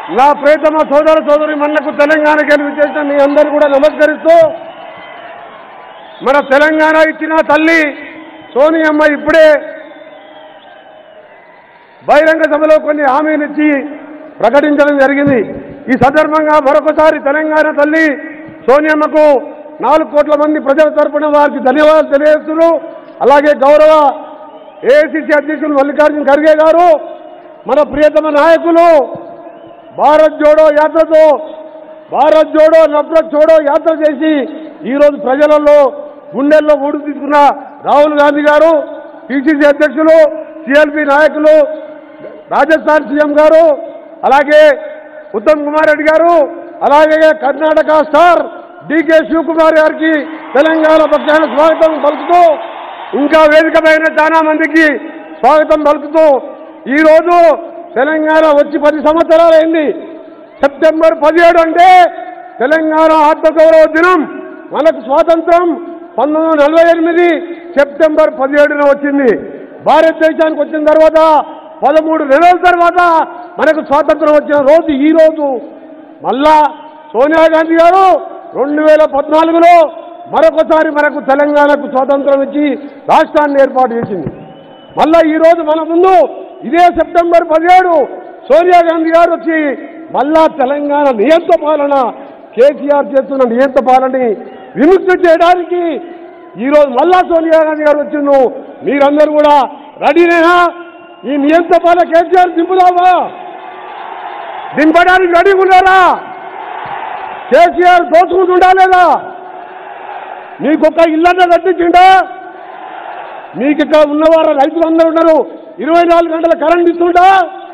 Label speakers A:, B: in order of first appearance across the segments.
A: నా ప్రియతమ సోదర సోదరి మన్నకు తెలంగాణ గెలుపు చేసిన మీ అందరూ కూడా నమస్కరిస్తూ మన తెలంగాణ ఇచ్చిన తల్లి సోనియమ్మ ఇప్పుడే బహిరంగ సభలో కొన్ని హామీలు ఇచ్చి ప్రకటించడం జరిగింది ఈ సందర్భంగా మరొకసారి తెలంగాణ తల్లి సోనియమ్మకు నాలుగు కోట్ల మంది ప్రజల తరపున వారికి ధన్యవాదాలు తెలియజేస్తున్నారు అలాగే గౌరవ ఏఐసిసి అధ్యక్షులు మల్లికార్జున ఖర్గే గారు మన ప్రియతమ నాయకులు భారత్ జోడో యాత్రతో భారత్ జోడో నఫరత్ జోడో యాత్ర చేసి ఈరోజు ప్రజలలో గుండెల్లో ఊడు తీసుకున్న రాహుల్ గాంధీ గారు పిసిసి అధ్యక్షులు సిఎల్పి నాయకులు రాజస్థాన్ సీఎం గారు అలాగే ఉత్తమ్ కుమార్ రెడ్డి గారు అలాగే కర్ణాటక స్టార్ డికే శివకుమార్ గారికి తెలంగాణ పక్షాన స్వాగతం పలుకుతూ ఇంకా వేదిక పైన చాలా మందికి స్వాగతం పలుకుతూ ఈరోజు తెలంగాణ వచ్చి పది సంవత్సరాలైంది సెప్టెంబర్ పదిహేడు అంటే తెలంగాణ ఆత్మగౌరవ దినం మనకు స్వాతంత్రం పంతొమ్మిది వందల నలభై ఎనిమిది సెప్టెంబర్ పదిహేడున వచ్చింది భారతదేశానికి వచ్చిన తర్వాత పదమూడు నెలల తర్వాత మనకు స్వాతంత్రం వచ్చిన రోజు ఈ రోజు మళ్ళా సోనియా గాంధీ గారు రెండు వేల పద్నాలుగులో మరొకసారి మనకు తెలంగాణకు స్వాతంత్రం ఇచ్చి రాష్ట్రాన్ని ఏర్పాటు చేసింది మళ్ళా ఈ రోజు మన ముందు ఇదే సెప్టెంబర్ పదిహేడు సోనియా గాంధీ గారు వచ్చి మళ్ళా తెలంగాణ నియంత్ర పాలన కేసీఆర్ చేస్తున్న నియంత్ర పాలనని విముక్తి చేయడానికి ఈరోజు మళ్ళా సోనియా గాంధీ గారు వచ్చిండు మీరందరూ కూడా రెడీనేనా ఈ నియంత్ర పాలన కేసీఆర్ దింపుదామా దింపడానికి రెడీగా ఉన్నారా కేసీఆర్ దోచుకుంటుండా లేదా మీకొక ఇల్లన్న కట్టించిండా మీకు ఇక్కడ ఉన్నవారు రైతులందరూ ఉన్నారు ఇరవై నాలుగు గంటల కరెంట్ ఇస్తుంటా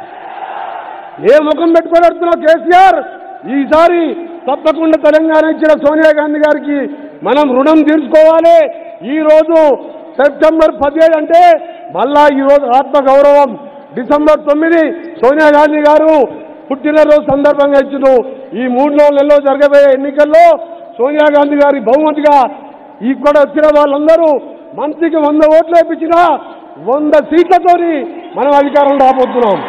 A: ఏ ముఖం పెట్టుకొని వస్తున్నావు కేసీఆర్ ఈసారి తప్పకుండా తెలంగాణ ఇచ్చిన సోనియా గాంధీ గారికి మనం రుణం తీర్చుకోవాలి ఈ రోజు సెప్టెంబర్ పదిహేడు అంటే మళ్ళా ఈ రోజు ఆత్మ గౌరవం డిసెంబర్ తొమ్మిది సోనియా గాంధీ గారు పుట్టినరోజు సందర్భంగా ఇచ్చిన ఈ మూడు నెలల్లో జరగబోయే ఎన్నికల్లో సోనియా గాంధీ గారి బహుమతిగా ఇక్కడ వచ్చిన వాళ్ళందరూ మంత్రికి వంద ఓట్లు వేయించిన వంద సీట్లతోని మనం అధికారం రాబోతున్నాం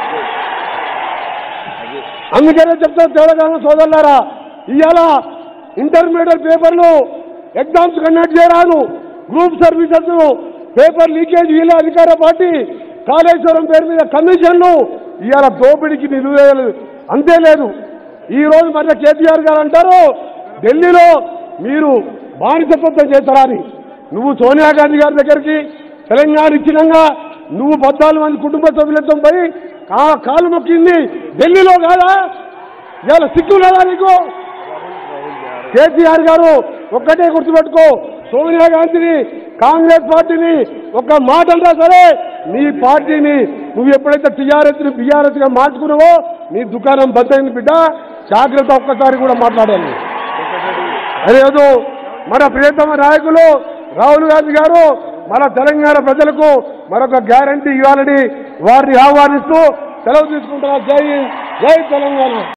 A: అందుకనే చెప్తాను తెలంగాణ సోదరులారా ఇవాళ ఇంటర్మీడియట్ పేపర్లు ఎగ్జామ్స్ కండక్ట్ చేయరాను గ్రూప్ సర్వీసెస్ పేపర్ లీకేజ్ వీళ్ళ అధికార పార్టీ కాళేశ్వరం పేరు మీద కమిషన్లు ఇవాళ దోపిడీకి నిలువేయలు అంతే లేదు ఈ రోజు మన కేటీఆర్ గారు అంటారు ఢిల్లీలో మీరు బానిసత్వం చేస్తారా అని నువ్వు సోనియా గాంధీ గారి దగ్గరికి తెలంగాణ ఇచ్చినంగా నువ్వు పద్నాలుగు మంది కుటుంబ సభ్యులతో పోయి కా కాలు మొక్కింది ఢిల్లీలో కాదా ఇవాళ సిగ్గు లేదా నీకు కేసీఆర్ గారు ఒక్కటే గుర్తుపెట్టుకో సోనియా గాంధీని కాంగ్రెస్ పార్టీని ఒక మాట అంటా సరే నీ పార్టీని నువ్వు ఎప్పుడైతే టీఆర్ఎస్ ని బీఆర్ఎస్ గా మార్చుకున్నావో నీ దుకాణం బంద్ అయింది బిడ్డ జాగ్రత్త ఒక్కసారి కూడా మాట్లాడాలి అదేదో మన ప్రియతమ నాయకులు రాహుల్ గాంధీ గారు మన తెలంగాణ ప్రజలకు మరొక గ్యారంటీ ఇవ్వాలని వారిని ఆహ్వానిస్తూ సెలవు తీసుకుంటున్నారు జై జై తెలంగాణ